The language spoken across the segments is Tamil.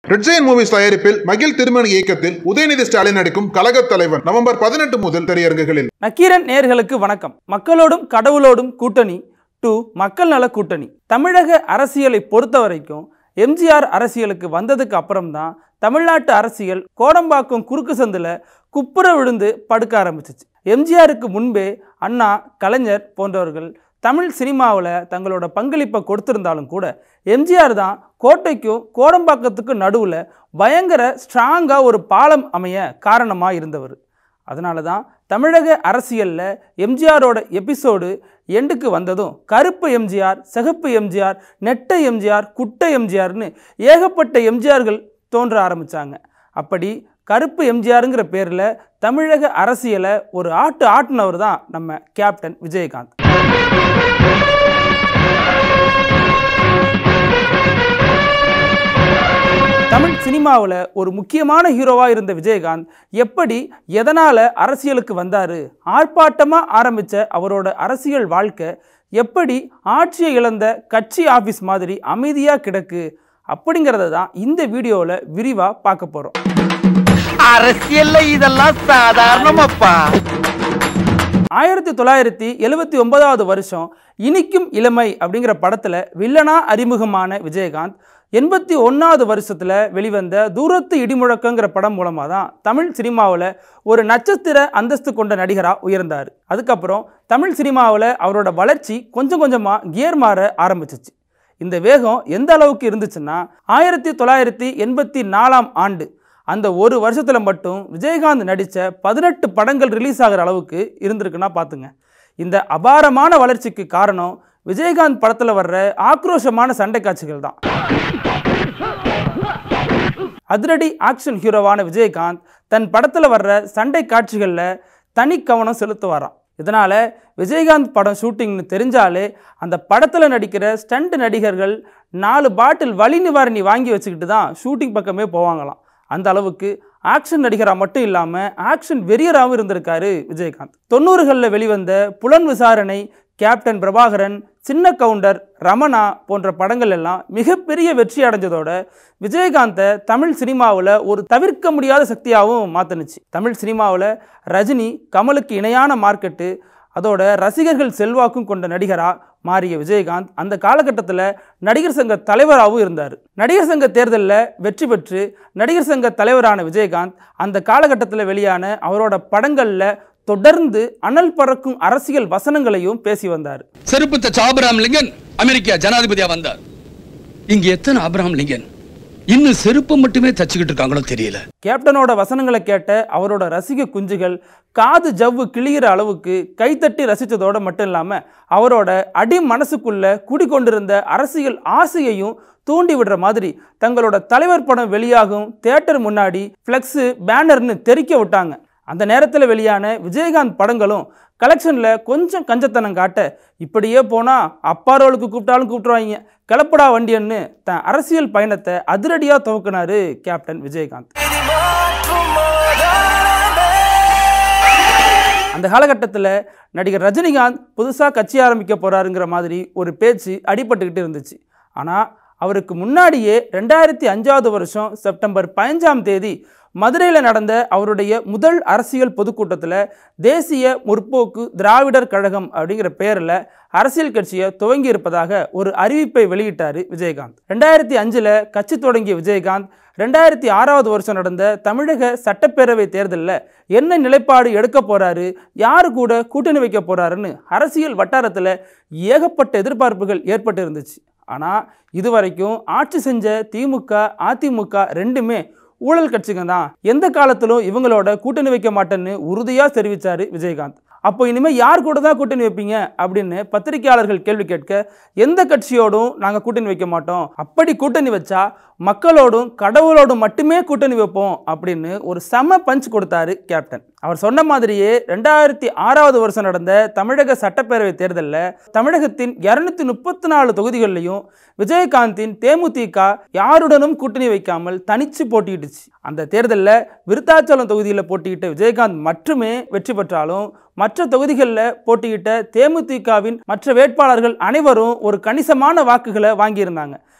ரெட் ஜெயின் மூவிஸ் தயாரிப்பில் மகிழ் திருமணி இயக்கத்தில் உதயநிதி ஸ்டாலின் நடிக்கும் கழகத் தலைவன் நவம்பர் பதினெட்டு முதல் திரையரங்குகளில் நக்கீரன் நேர்களுக்கு வணக்கம் மக்களோடும் கடவுளோடும் கூட்டணி டு மக்கள் நல கூட்டணி தமிழக அரசியலை பொறுத்த வரைக்கும் எம்ஜிஆர் அரசியலுக்கு வந்ததுக்கு அப்புறம்தான் தமிழ்நாட்டு அரசியல் கோடம்பாக்கம் குறுக்கு சந்தில் குப்புற விழுந்து படுக்க ஆரம்பிச்சிச்சு எம்ஜிஆருக்கு முன்பே அண்ணா கலைஞர் போன்றவர்கள் தமிழ் சினிமாவில் தங்களோட பங்களிப்பை கொடுத்திருந்தாலும் கூட எம்ஜிஆர் தான் கோட்டைக்கும் கோடம்பாக்கத்துக்கும் நடுவில் பயங்கர ஸ்ட்ராங்காக ஒரு பாலம் அமைய காரணமாக இருந்தவர் அதனால தான் தமிழக அரசியலில் எம்ஜிஆரோட எபிசோடு எண்டுக்கு வந்ததும் கருப்பு எம்ஜிஆர் சிகப்பு எம்ஜிஆர் நெட்டை எம்ஜிஆர் குட்டை எம்ஜிஆர்னு ஏகப்பட்ட எம்ஜிஆர்கள் தோன்ற ஆரம்பித்தாங்க அப்படி கருப்பு எம்ஜிஆருங்கிற பேரில் தமிழக அரசியலை ஒரு ஆட்டு ஆட்டினவர் தான் நம்ம கேப்டன் விஜயகாந்த் தமிழ் சினிமாவில் ஒரு முக்கியமான ஹீரோவாக இருந்த விஜயகாந்த் எப்படி எதனால் அரசியலுக்கு வந்தார் ஆர்ப்பாட்டமாக ஆரம்பித்த அவரோட அரசியல் வாழ்க்கை எப்படி ஆட்சியை இழந்த கட்சி ஆஃபீஸ் மாதிரி அமைதியாக கிடக்கு அப்படிங்கிறத தான் இந்த வீடியோவில் விரிவாக பார்க்க போகிறோம் அரசியல்ல இதெல்லாம் சாதாரணமாப்பா ஆயிரத்தி தொள்ளாயிரத்தி எழுவத்தி ஒன்பதாவது வருஷம் இனிக்கும் இளமை அப்படிங்கிற படத்தில் வில்லனா அறிமுகமான விஜயகாந்த் எண்பத்தி ஒன்றாவது வருஷத்தில் வெளிவந்த தூரத்து இடிமுழக்கங்கிற படம் மூலமாக தான் தமிழ் சினிமாவில் ஒரு நட்சத்திர அந்தஸ்து கொண்ட நடிகராக உயர்ந்தார் அதுக்கப்புறம் தமிழ் சினிமாவில் அவரோட வளர்ச்சி கொஞ்சம் கொஞ்சமாக கியர் மாற ஆரம்பிச்சிச்சு இந்த வேகம் எந்த அளவுக்கு இருந்துச்சுன்னா ஆயிரத்தி தொள்ளாயிரத்தி எண்பத்தி நாலாம் ஆண்டு அந்த ஒரு வருஷத்தில் மட்டும் விஜயகாந்த் நடித்த பதினெட்டு படங்கள் ரிலீஸ் ஆகிற அளவுக்கு இருந்திருக்குன்னா பார்த்துங்க இந்த அபாரமான வளர்ச்சிக்கு காரணம் விஜயகாந்த் படத்தில் வர்ற ஆக்ரோஷமான சண்டை காட்சிகள் தான் அதிரடி ஆக்ஷன் ஹீரோவான விஜயகாந்த் தன் படத்தில் வர்ற சண்டை காட்சிகளில் தனி கவனம் செலுத்துவாராம் இதனால் விஜயகாந்த் படம் ஷூட்டிங்னு தெரிஞ்சாலே அந்த படத்தில் நடிக்கிற ஸ்டண்ட் நடிகர்கள் நாலு பாட்டில் வலி நிவாரணி வாங்கி வச்சுக்கிட்டு தான் ஷூட்டிங் பக்கமே போவாங்களாம் அந்த அளவுக்கு ஆக்ஷன் நடிகராக மட்டும் இல்லாமல் ஆக்ஷன் வெறியராகவும் இருந்திருக்காரு விஜயகாந்த் தொண்ணூறுகளில் வெளிவந்த புலன் விசாரணை கேப்டன் பிரபாகரன் சின்ன கவுண்டர் ரமணா போன்ற படங்கள் எல்லாம் மிகப்பெரிய வெற்றி அடைஞ்சதோட விஜயகாந்தை தமிழ் சினிமாவில் ஒரு தவிர்க்க முடியாத சக்தியாகவும் மாற்றினுச்சு தமிழ் சினிமாவில் ரஜினி கமலுக்கு இணையான மார்க்கெட்டு அதோட ரசிகர்கள் செல்வாக்கும் கொண்ட நடிகராக மாறிய விஜயகாந்த் அந்த காலகட்டத்தில் நடிகர் சங்க தலைவராகவும் இருந்தார் நடிகர் சங்க தேர்தலில் வெற்றி பெற்று நடிகர் சங்க தலைவரான விஜயகாந்த் அந்த காலகட்டத்தில் வெளியான அவரோட படங்களில் தொடர்ந்து அனல் பறக்கும் அரசியல் வசனங்களையும் பேசி வந்தார் செருப்பு தச்ச ஆபிரகாம் லிங்கன் அமெரிக்கா ஜனாதிபதியா வந்தார் இங்க எத்தனை ஆபிரகாம் லிங்கன் இன்னும் செருப்பு மட்டுமே தச்சுக்கிட்டு இருக்காங்களோ தெரியல கேப்டனோட வசனங்களை கேட்ட அவரோட ரசிக குஞ்சுகள் காது ஜவ்வு கிளியிற அளவுக்கு கைத்தட்டி ரசித்ததோடு மட்டும் இல்லாமல் அவரோட அடி மனசுக்குள்ள குடிக்கொண்டிருந்த அரசியல் ஆசையையும் தூண்டி விடுற மாதிரி தங்களோட தலைவர் படம் வெளியாகும் தேட்டர் முன்னாடி ஃப்ளெக்ஸு பேனர்னு தெறிக்க விட்டாங்க அந்த நேரத்தில் வெளியான விஜயகாந்த் படங்களும் கலெக்ஷனில் கொஞ்சம் கஞ்சத்தனம் காட்ட இப்படியே போனால் அப்பாரோளுக்கு கூப்பிட்டாலும் கூப்பிட்டுருவாங்க கிளப்படா வண்டியன்னு தன் அரசியல் பயணத்தை அதிரடியாக துவக்கினாரு கேப்டன் விஜயகாந்த் அந்த காலகட்டத்தில் நடிகர் ரஜினிகாந்த் புதுசாக கட்சி ஆரம்பிக்க போகிறாருங்கிற மாதிரி ஒரு பேச்சு அடிபட்டுக்கிட்டு இருந்துச்சு ஆனால் அவருக்கு முன்னாடியே ரெண்டாயிரத்தி அஞ்சாவது வருஷம் செப்டம்பர் பதினஞ்சாம் தேதி மதுரையில் நடந்த அவருடைய முதல் அரசியல் பொதுக்கூட்டத்தில் தேசிய முற்போக்கு திராவிடர் கழகம் அப்படிங்கிற பேரில் அரசியல் கட்சியை துவங்கி இருப்பதாக ஒரு அறிவிப்பை வெளியிட்டார் விஜயகாந்த் ரெண்டாயிரத்தி அஞ்சில் கட்சி தொடங்கிய விஜயகாந்த் ரெண்டாயிரத்தி ஆறாவது வருஷம் நடந்த தமிழக சட்டப்பேரவை தேர்தலில் என்ன நிலைப்பாடு எடுக்க போகிறாரு யார் கூட கூட்டணி வைக்க போகிறாருன்னு அரசியல் வட்டாரத்தில் ஏகப்பட்ட எதிர்பார்ப்புகள் ஏற்பட்டு இருந்துச்சு ஆனால் இதுவரைக்கும் ஆட்சி செஞ்ச திமுக அதிமுக ரெண்டுமே ஊழல் கட்சிங்க தான் எந்த காலத்திலும் இவங்களோட கூட்டணி வைக்க மாட்டேன்னு உறுதியாக தெரிவித்தார் விஜயகாந்த் அப்போ இனிமேல் யார் கூட தான் கூட்டணி வைப்பீங்க அப்படின்னு பத்திரிகையாளர்கள் கேள்வி கேட்க எந்த கட்சியோடும் நாங்கள் கூட்டணி வைக்க மாட்டோம் அப்படி கூட்டணி வச்சா மக்களோடும் கடவுளோடும் மட்டுமே கூட்டணி வைப்போம் அப்படின்னு ஒரு செம பஞ்ச் கொடுத்தாரு கேப்டன் அவர் சொன்ன மாதிரியே ரெண்டாயிரத்தி ஆறாவது வருஷம் நடந்த தமிழக சட்டப்பேரவை தேர்தலில் தமிழகத்தின் இரநூத்தி முப்பத்தி நாலு தொகுதிகளிலையும் விஜயகாந்தின் தேமுதிக யாருடனும் கூட்டணி வைக்காமல் தனிச்சு போட்டியிட்டுச்சு அந்த தேர்தலில் விருத்தாச்சலம் தொகுதியில் போட்டியிட்ட விஜயகாந்த் மட்டுமே வெற்றி பெற்றாலும் மற்ற தொகுதிகளில் போட்டியிட்ட தேமுதிகவின் மற்ற வேட்பாளர்கள் அனைவரும் ஒரு கணிசமான வாக்குகளை வாங்கியிருந்தாங்க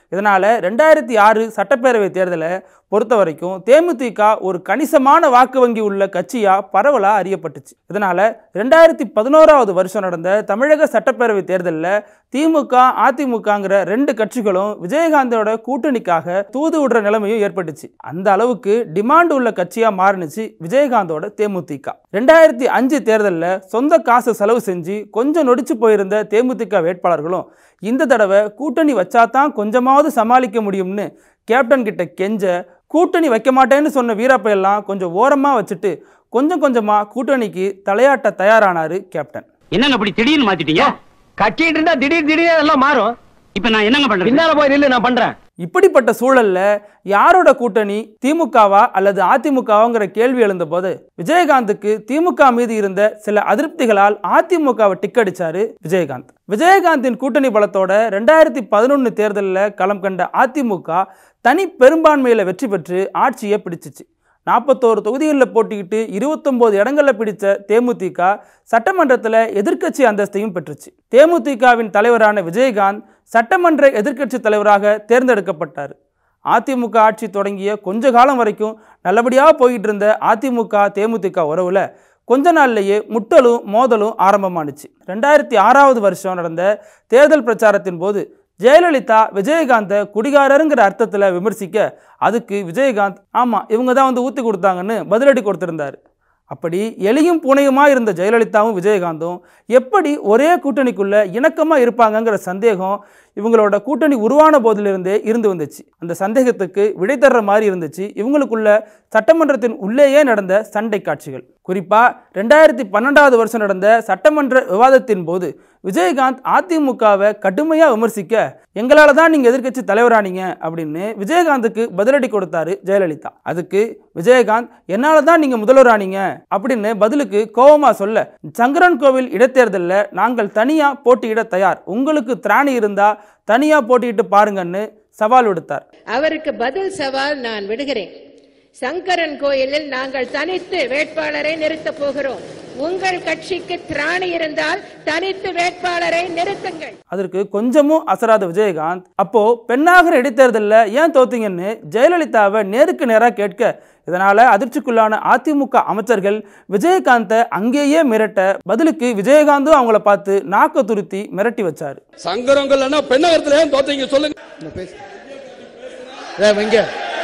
இதனால் ரெண்டாயிரத்தி ஆறு சட்டப்பேரவை தேர்தலை பொறுத்த வரைக்கும் தேமுதிக ஒரு கணிசமான வாக்கு வங்கி உள்ள கட்சியாக பரவலாக அறியப்பட்டுச்சு இதனால் ரெண்டாயிரத்தி பதினோராவது வருஷம் நடந்த தமிழக சட்டப்பேரவை தேர்தலில் திமுக அதிமுகங்கிற ரெண்டு கட்சிகளும் விஜயகாந்தோட கூட்டணிக்காக தூது விடுற நிலைமையும் ஏற்பட்டுச்சு அந்த அளவுக்கு டிமாண்ட் உள்ள கட்சியாக மாறினுச்சு விஜயகாந்தோட தேமுதிக ரெண்டாயிரத்தி அஞ்சு தேர்தலில் சொந்த காசு செலவு செஞ்சு கொஞ்சம் நொடிச்சு போயிருந்த தேமுதிக வேட்பாளர்களும் இந்த தடவை கூட்டணி வச்சாதான் கொஞ்சமாவது சமாளிக்க முடியும்னு கேப்டன் கிட்ட கெஞ்ச கூட்டணி வைக்க மாட்டேன்னு சொன்ன வீரப்பையெல்லாம் கொஞ்சம் ஓரமாக வச்சுட்டு கொஞ்சம் கொஞ்சமாக கூட்டணிக்கு தலையாட்ட தயாரானாரு கேப்டன் என்னங்க அப்படி திடீர்னு மாத்திட்டீங்க கட்டிட்டு இருந்தா திடீர் திடீர்னு எல்லாம் மாறும் இப்ப நான் என்னங்க பண்றேன் பின்னால போய் நில்லு நான் பண்றேன் இப்படிப்பட்ட சூழல்ல யாரோட கூட்டணி திமுகவா அல்லது அதிமுகவாங்கிற கேள்வி எழுந்தபோது விஜயகாந்துக்கு திமுக மீது இருந்த சில அதிருப்திகளால் அதிமுகவை டிக்கடிச்சாரு விஜயகாந்த் விஜயகாந்தின் கூட்டணி பலத்தோட ரெண்டாயிரத்தி பதினொன்று தேர்தலில் களம் கண்ட அதிமுக தனி பெரும்பான்மையில் வெற்றி பெற்று ஆட்சியை பிடிச்சிச்சு நாற்பத்தோரு தொகுதிகளில் போட்டிக்கிட்டு இருபத்தொம்போது இடங்களில் பிடித்த தேமுதிக சட்டமன்றத்தில் எதிர்க்கட்சி அந்தஸ்தையும் பெற்றுச்சு தேமுதிகவின் தலைவரான விஜயகாந்த் சட்டமன்ற எதிர்க்கட்சி தலைவராக தேர்ந்தெடுக்கப்பட்டார் அதிமுக ஆட்சி தொடங்கிய கொஞ்ச காலம் வரைக்கும் நல்லபடியாக போயிட்டு இருந்த அதிமுக தேமுதிக உறவில் கொஞ்ச நாள்லயே முட்டலும் மோதலும் ஆரம்பமானுச்சு ரெண்டாயிரத்தி ஆறாவது வருஷம் நடந்த தேர்தல் பிரச்சாரத்தின் போது ஜெயலலிதா விஜயகாந்தை குடிகாரருங்கிற அர்த்தத்தில் விமர்சிக்க அதுக்கு விஜயகாந்த் ஆமாம் இவங்க தான் வந்து ஊற்றி கொடுத்தாங்கன்னு பதிலடி கொடுத்திருந்தார் அப்படி எலியும் பூனையுமாக இருந்த ஜெயலலிதாவும் விஜயகாந்தும் எப்படி ஒரே கூட்டணிக்குள்ள இணக்கமாக இருப்பாங்கங்கிற சந்தேகம் இவங்களோட கூட்டணி உருவான போதிலிருந்தே இருந்து வந்துச்சு அந்த சந்தேகத்துக்கு விடை தர்ற மாதிரி இருந்துச்சு இவங்களுக்குள்ள சட்டமன்றத்தின் உள்ளேயே நடந்த சண்டை காட்சிகள் குறிப்பாக ரெண்டாயிரத்தி பன்னெண்டாவது வருஷம் நடந்த சட்டமன்ற விவாதத்தின் போது விஜயகாந்த் அதிமுகவை கடுமையாக விமர்சிக்க எங்களால் தான் நீங்கள் எதிர்க்கட்சி தலைவரானீங்க அப்படின்னு விஜயகாந்துக்கு பதிலடி கொடுத்தாரு ஜெயலலிதா அதுக்கு விஜயகாந்த் என்னால் தான் நீங்கள் முதல்வரானீங்க அப்படின்னு பதிலுக்கு கோவமா சொல்ல சங்கரன் கோவில் இடைத்தேர்தலில் நாங்கள் தனியாக போட்டியிட தயார் உங்களுக்கு திராணி இருந்தால் தனியாக போட்டியிட்டு பாருங்கன்னு சவால் விடுத்தார் அவருக்கு பதில் சவால் நான் விடுகிறேன் சங்கரன் கோயிலில் நாங்கள் தனித்து வேட்பாளரை நிறுத்தப் போகிறோம் உங்கள் கட்சிக்கு திராணி இருந்தால் தனித்து வேட்பாளரை நிறுத்துங்கள் அதற்கு கொஞ்சமும் அசராத விஜயகாந்த் அப்போ பெண்ணாகர இடைத்தேர்தலில் ஏன் தோத்தீங்கன்னு ஜெயலலிதாவை நேருக்கு நேராக கேட்க இதனால அதிர்ச்சிக்குள்ளான அதிமுக அமைச்சர்கள் விஜயகாந்தை அங்கேயே மிரட்ட பதிலுக்கு விஜயகாந்தும் அவங்கள பார்த்து நாக்க துருத்தி மிரட்டி வச்சாரு சங்கரங்கள்னா பெண்ணகரத்துல ஏன் தோத்தீங்க சொல்லுங்க இங்க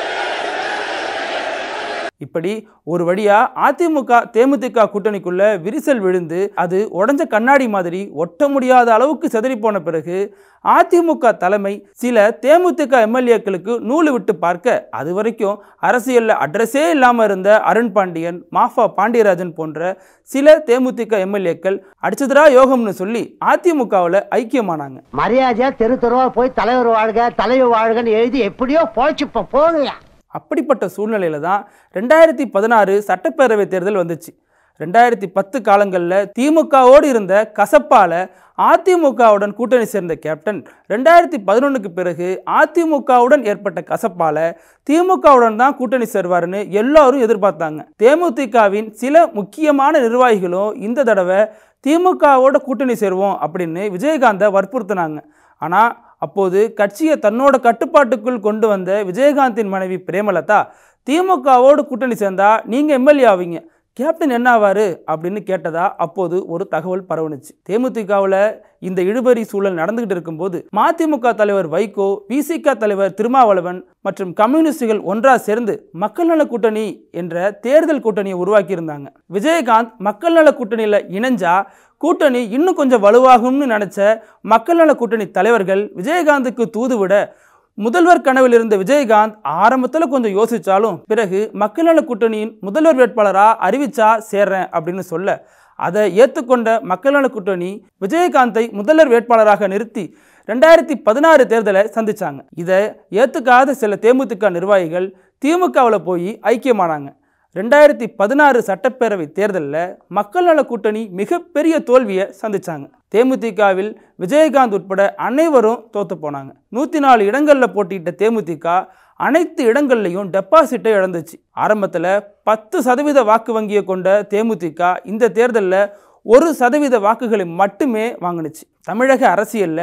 இப்படி ஒரு வழியா அதிமுக தேமுதிக கூட்டணிக்குள்ள விரிசல் விழுந்து அது உடஞ்ச கண்ணாடி மாதிரி ஒட்ட முடியாத அளவுக்கு செதறி போன பிறகு அதிமுக தலைமை சில தேமுதிக எம்எல்ஏக்களுக்கு நூலு விட்டு பார்க்க அது வரைக்கும் அரசியல்ல அட்ரஸே இல்லாம இருந்த அருண் பாண்டியன் மாஃபா பாண்டியராஜன் போன்ற சில தேமுதிக எம்எல்ஏக்கள் அடிச்சதுரா யோகம்னு சொல்லி அதிமுகவில் ஐக்கியமானாங்க மரியாதையா தெரு தெருவா போய் தலைவர் வாழ்க தலைவர் வாழ்கன்னு எழுதி எப்படியோ பொழைச்சுப்போம் போங்கயா அப்படிப்பட்ட சூழ்நிலையில தான் ரெண்டாயிரத்தி பதினாறு சட்டப்பேரவை தேர்தல் வந்துச்சு ரெண்டாயிரத்தி பத்து காலங்களில் திமுகவோடு இருந்த கசப்பால அதிமுகவுடன் கூட்டணி சேர்ந்த கேப்டன் ரெண்டாயிரத்தி பதினொன்றுக்கு பிறகு அதிமுகவுடன் ஏற்பட்ட கசப்பால திமுகவுடன் தான் கூட்டணி சேர்வாருன்னு எல்லாரும் எதிர்பார்த்தாங்க தேமுதிகவின் சில முக்கியமான நிர்வாகிகளும் இந்த தடவை திமுகவோட கூட்டணி சேருவோம் அப்படின்னு விஜயகாந்தை வற்புறுத்தினாங்க ஆனால் அப்போது கட்சியை தன்னோட கட்டுப்பாட்டுக்குள் கொண்டு வந்த விஜயகாந்தின் மனைவி பிரேமலதா திமுகவோடு கூட்டணி சேர்ந்தா நீங்கள் எம்எல்ஏ ஆவீங்க கேப்டன் என்ன ஆவாரு அப்படின்னு கேட்டதா அப்போது ஒரு தகவல் பரவுனுச்சு தேமுதிகவில் இந்த இழுபறி சூழல் நடந்துகிட்டு இருக்கும்போது மதிமுக தலைவர் வைகோ விசிக தலைவர் திருமாவளவன் மற்றும் கம்யூனிஸ்டுகள் ஒன்றா சேர்ந்து மக்கள் நல கூட்டணி என்ற தேர்தல் கூட்டணியை உருவாக்கியிருந்தாங்க விஜயகாந்த் மக்கள் நல கூட்டணியில் இணைஞ்சா கூட்டணி இன்னும் கொஞ்சம் வலுவாகும்னு நினைச்ச மக்கள் நல கூட்டணி தலைவர்கள் விஜயகாந்துக்கு தூது விட முதல்வர் கனவில் இருந்த விஜயகாந்த் ஆரம்பத்தில் கொஞ்சம் யோசிச்சாலும் பிறகு மக்கள் நல கூட்டணியின் முதல்வர் வேட்பாளராக அறிவிச்சா சேர்றேன் அப்படின்னு சொல்ல அதை ஏற்றுக்கொண்ட மக்கள் நல கூட்டணி விஜயகாந்தை முதல்வர் வேட்பாளராக நிறுத்தி ரெண்டாயிரத்தி பதினாறு தேர்தலை சந்திச்சாங்க இதை ஏற்றுக்காத சில தேமுதிக நிர்வாகிகள் திமுகவில் போய் ஐக்கியமானாங்க ரெண்டாயிரத்தி பதினாறு சட்டப்பேரவை தேர்தலில் மக்கள் நல கூட்டணி மிகப்பெரிய தோல்வியை சந்திச்சாங்க தேமுதிகவில் விஜயகாந்த் உட்பட அனைவரும் தோத்து போனாங்க நூற்றி நாலு இடங்களில் போட்டியிட்ட தேமுதிக அனைத்து இடங்கள்லையும் டெபாசிட்டை இழந்துச்சு ஆரம்பத்தில் பத்து சதவீத வாக்கு வங்கியை கொண்ட தேமுதிக இந்த தேர்தலில் ஒரு சதவீத வாக்குகளை மட்டுமே வாங்கினுச்சு தமிழக அரசியலில்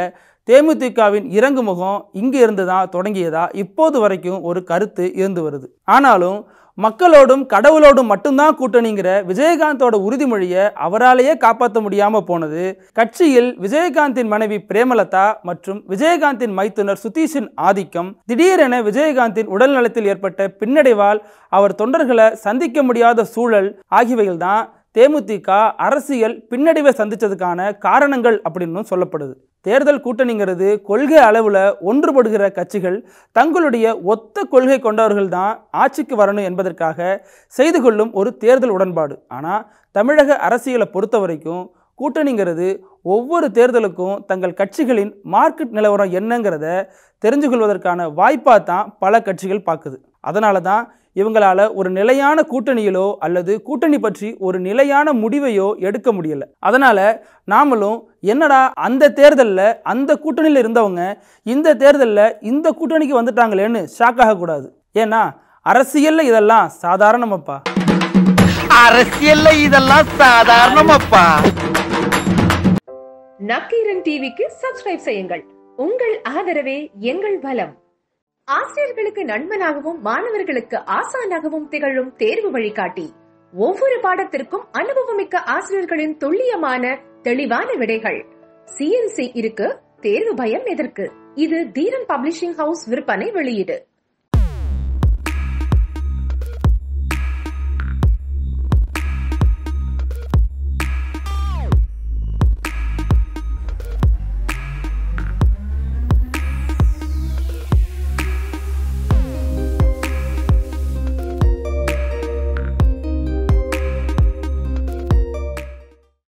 தேமுதிகவின் இறங்குமுகம் இங்கே இருந்து தான் தொடங்கியதா இப்போது வரைக்கும் ஒரு கருத்து இருந்து வருது ஆனாலும் மக்களோடும் கடவுளோடும் மட்டும்தான் கூட்டணிங்கிற விஜயகாந்தோட உறுதிமொழியை அவராலேயே காப்பாற்ற முடியாம போனது கட்சியில் விஜயகாந்தின் மனைவி பிரேமலதா மற்றும் விஜயகாந்தின் மைத்துனர் சுதீஷின் ஆதிக்கம் திடீரென விஜயகாந்தின் உடல்நலத்தில் ஏற்பட்ட பின்னடைவால் அவர் தொண்டர்களை சந்திக்க முடியாத சூழல் ஆகியவைகள்தான் தேமுதிக அரசியல் பின்னடைவை சந்திச்சதுக்கான காரணங்கள் அப்படின்னு சொல்லப்படுது தேர்தல் கூட்டணிங்கிறது கொள்கை அளவில் ஒன்றுபடுகிற கட்சிகள் தங்களுடைய ஒத்த கொள்கை கொண்டவர்கள் தான் ஆட்சிக்கு வரணும் என்பதற்காக செய்து கொள்ளும் ஒரு தேர்தல் உடன்பாடு ஆனால் தமிழக அரசியலை பொறுத்த வரைக்கும் கூட்டணிங்கிறது ஒவ்வொரு தேர்தலுக்கும் தங்கள் கட்சிகளின் மார்க்கெட் நிலவரம் என்னங்கிறத தெரிஞ்சு கொள்வதற்கான வாய்ப்பாக தான் பல கட்சிகள் பார்க்குது அதனால தான் இவங்களால ஒரு நிலையான கூட்டணியிலோ அல்லது கூட்டணி பற்றி ஒரு நிலையான முடிவையோ எடுக்க முடியல அதனால நாமளும் என்னடா அந்த தேர்தலில் அந்த கூட்டணியில் இருந்தவங்க இந்த தேர்தலில் இந்த கூட்டணிக்கு வந்துட்டாங்களேன்னு ஷாக் ஆகக்கூடாது ஏன்னா அரசியல்ல இதெல்லாம் சாதாரணமாப்பா அரசியல்ல இதெல்லாம் சாதாரணமாப்பா நக்கீரன் டிவிக்கு சப்ஸ்கிரைப் செய்யுங்கள் உங்கள் ஆதரவே எங்கள் பலம் ஆசிரியர்களுக்கு நண்பனாகவும் மாணவர்களுக்கு ஆசானாகவும் திகழும் தேர்வு வழிகாட்டி ஒவ்வொரு பாடத்திற்கும் அனுபவமிக்க ஆசிரியர்களின் துல்லியமான தெளிவான விடைகள் சிஎன்சி இருக்கு தேர்வு பயம் எதற்கு இது தீரன் பப்ளிஷிங் ஹவுஸ் விற்பனை வெளியீடு